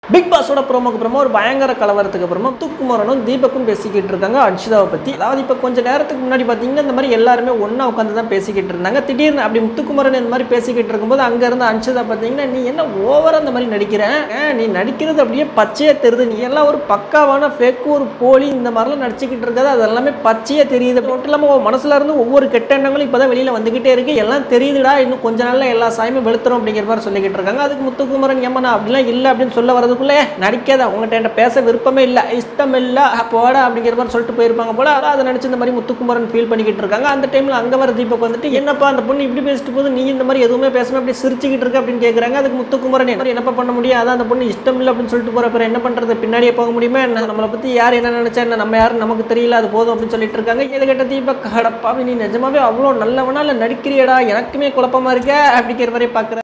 big பாஸோட ப்ரோமோக்கு அப்புறமா ஒரு பயங்கர கலவரத்துக்கு அப்புறமா துக்குமரனும் தீபக்கும் பேசிக்கிட்டு இருக்காங்க அர்ஷிதாவை பற்றி அதாவது இப்போ கொஞ்ச நேரத்துக்கு முன்னாடி பார்த்தீங்கன்னா இந்த மாதிரி எல்லாருமே ஒன்றா உட்காந்து தான் பேசிக்கிட்டு இருந்தாங்க திடீர்னு அப்படி முத்துக்குமரன் இந்த மாதிரி பேசிக்கிட்டு இருக்கும்போது அங்கே இருந்து அன்ஷிதா பார்த்தீங்கன்னா நீ என்ன ஓவராக இந்த மாதிரி நடிக்கிற ஆ, நீ நடிக்கிறது அப்படியே பச்சையே தெரியுது நீ எல்லாம் ஒரு பக்காவான ஃபேக் ஒரு போலி இந்த மாதிரிலாம் நடிச்சுக்கிட்டு இருக்காது அது எல்லாமே பச்சையே தெரியுது மட்டும் இல்லாமல் உன் மனசுல இருந்து ஒவ்வொரு கெட்ட எண்ணங்களும் இப்போ தான் வெளியில் வந்துக்கிட்டே இருக்கு எல்லாம் தெரியுதுடா இன்னும் கொஞ்ச நாள்ல எல்லா சாயமும் வெளுத்துரும் அப்படிங்கிற மாதிரி சொல்லிக்கிட்டு இருக்காங்க அதுக்கு முத்துக்குமரன் ஏமா அப்படிலாம் இல்லை அப்படின்னு சொல்ல வரதுக்குள்ளே நடிக்காத உங்கள்கிட்ட என்கிட்ட பேச விருப்பமே இல்லை இஷ்டம் இல்லை போடா அப்படிங்கிற மாதிரி சொல்லிட்டு போயிருப்பாங்க போல அதான் அதை நினச்சி இந்த மாதிரி முத்துக்குமரன் ஃபீல் பண்ணிக்கிட்டு இருக்காங்க அந்த டைமில் அங்கே வர தீபக் வந்துட்டு என்னப்பா அந்த பொண்ணு இப்படி பேசிட்டு போது நீ இந்த மாதிரி எதுவுமே பேசாம அப்படி சிரிச்சுக்கிட்டு இருக்க அப்படின்னு கேட்குறாங்க அதுக்கு முத்துக்குமரன் என்ன என்னப்பா பண்ண முடியும் அதான் அந்த பொண்ணு இஷ்டம் இல்லை அப்படின்னு சொல்லிட்டு போகிற பிறகு என்ன பண்ணுறது பின்னாடியே போக முடியுமா என்ன நம்மளை பற்றி யார் என்ன நினச்சா என்ன நம்ம யாரும் நமக்கு தெரியல அது போதும் அப்படின்னு சொல்லிட்டு இருக்காங்க இது கேட்ட தீபக் அடப்பாவி நீ நிஜமாவே அவ்வளோ நல்லவனா இல்லை நடிக்கிறியடா எனக்குமே குழப்பமா இருக்க அப்படிங்கிற மாதிரி பார்க்குற